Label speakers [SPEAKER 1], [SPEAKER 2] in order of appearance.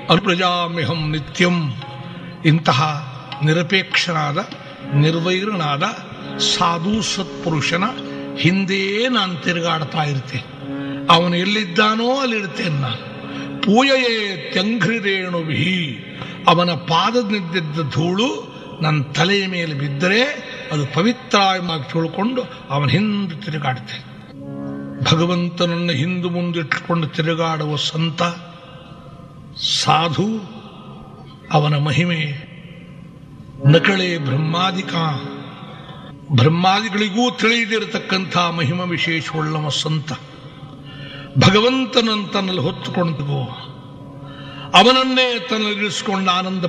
[SPEAKER 1] ಅನುಪ್ರಜಾಮ್ಯಹಂ ನಿತ್ಯಂ ಇಂತಹ ನಿರಪೇಕ್ಷನಾದ ನಿರ್ವೈರನಾದ ಸಾಧು ಸತ್ಪುರುಷನ ಹಿಂದೆ ನಾನು ತಿರುಗಾಡ್ತಾ ಇರ್ತೆ ಅವನು ಎಲ್ಲಿದ್ದಾನೋ ಅಲ್ಲಿರ್ತೇನೆ ನಾನು ಪೂಯೆಯೇ ತ್ಯಂಘ್ರಿರೇಣು ವಿಹಿ ಅವನ ಪಾದದಿದ್ದ ಧೂಳು ನನ್ನ ತಲೆಯ ಮೇಲೆ ಬಿದ್ದರೆ ಅದು ಪವಿತ್ರ ಎಂಬಾಗಿ ತಿಳ್ಕೊಂಡು ಅವನ ಹಿಂದೆ ತಿರುಗಾಡ್ತೇನೆ ಭಗವಂತನನ್ನು ಹಿಂದು ಮುಂದಿಟ್ಟುಕೊಂಡು ತಿರುಗಾಡುವ ಸಂತ ಸಾಧು ಅವನ ಮಹಿಮೆ ನಕಳೆ ಬ್ರಹ್ಮಾದಿಕ ಬ್ರಹ್ಮಾದಿಗಳಿಗೂ ತಿಳಿದಿರತಕ್ಕಂಥ ಮಹಿಮ ವಿಶೇಷವುಳ್ಳವ ಸಂತ ಭಗವಂತನನ್ನು ತನ್ನಲ್ಲಿ ಹೊತ್ತುಕೊಂಡು ಅವನನ್ನೇ ತನ್ನಲ್ಲಿರಿಸಿಕೊಂಡು ಆನಂದ